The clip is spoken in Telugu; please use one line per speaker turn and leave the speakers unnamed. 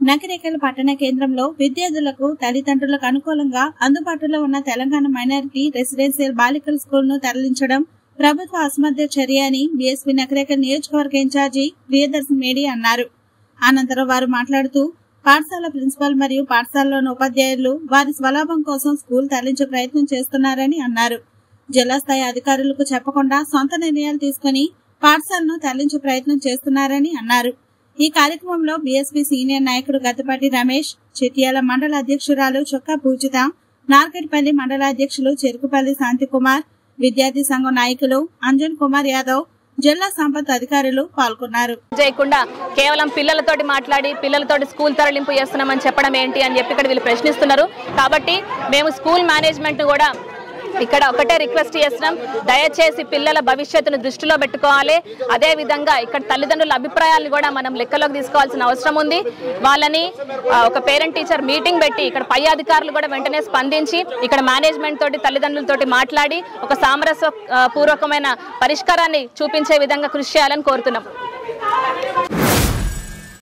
నకిరేకల్ పట్టణ కేంద్రంలో విద్యార్థులకు తల్లిదండ్రులకు అనుకూలంగా అందుబాటులో ఉన్న తెలంగాణ మైనారిటీ రెసిడెన్షియల్ బాలికల స్కూల్ ను తరలించడం ప్రభుత్వ అసమర్థ చర్య అని బీఎస్పీ నకిరేకల్ నియోజకవర్గ ఇన్ఛార్జి ప్రియదర్శన్ మేడి అన్నారు అనంతరం వారు మాట్లాడుతూ పాఠశాల ప్రిన్సిపల్ మరియు పాఠశాలలోని ఉపాధ్యాయులు వారి స్వలాభం కోసం స్కూల్ తరలించే ప్రయత్నం చేస్తున్నారని అన్నారు జిల్లా స్థాయి అధికారులకు చెప్పకుండా సొంత నిర్ణయాలు తీసుకుని పాఠశాలను తరలించే ప్రయత్నం చేస్తున్నారని అన్నారు ఈ కార్యక్రమంలో బీఎస్పీ సీనియర్ నాయకుడు గద్దపాటి రమేష్ చిట్యాల మండల అధ్యక్షురాలు చొక్కా పూజిత నార్కెట్పల్లి మండల అధ్యక్షులు చెరుకుపల్లి శాంతికుమార్ విద్యార్థి సంఘం నాయకులు అంజన్ కుమార్ యాదవ్ జిల్లా సంపత్ అధికారులు పాల్గొన్నారు
చేయకుండా కేవలం పిల్లలతోటి మాట్లాడి పిల్లలతోటి స్కూల్ తరలింపు చేస్తున్నామని చెప్పడం ఏంటి అని చెప్పి ఇక్కడ వీళ్ళు ప్రశ్నిస్తున్నారు కాబట్టి మేము స్కూల్ మేనేజ్మెంట్ కూడా ఇక్కడ ఒకటే రిక్వెస్ట్ చేస్తున్నాం దయచేసి పిల్లల భవిష్యత్తును దృష్టిలో పెట్టుకోవాలి అదే విధంగా ఇక్కడ తల్లిదండ్రుల అభిప్రాయాలను కూడా మనం లెక్కలోకి తీసుకోవాల్సిన అవసరం ఉంది వాళ్ళని ఆ, ఒక పేరెంట్ టీచర్ మీటింగ్ పెట్టి ఇక్కడ పై అధికారులు కూడా వెంటనే స్పందించి ఇక్కడ మేనేజ్మెంట్ తోటి తల్లిదండ్రులతోటి మాట్లాడి ఒక సామరస్య ఆ, పూర్వకమైన పరిష్కారాన్ని చూపించే విధంగా కృషి చేయాలని కోరుతున్నాం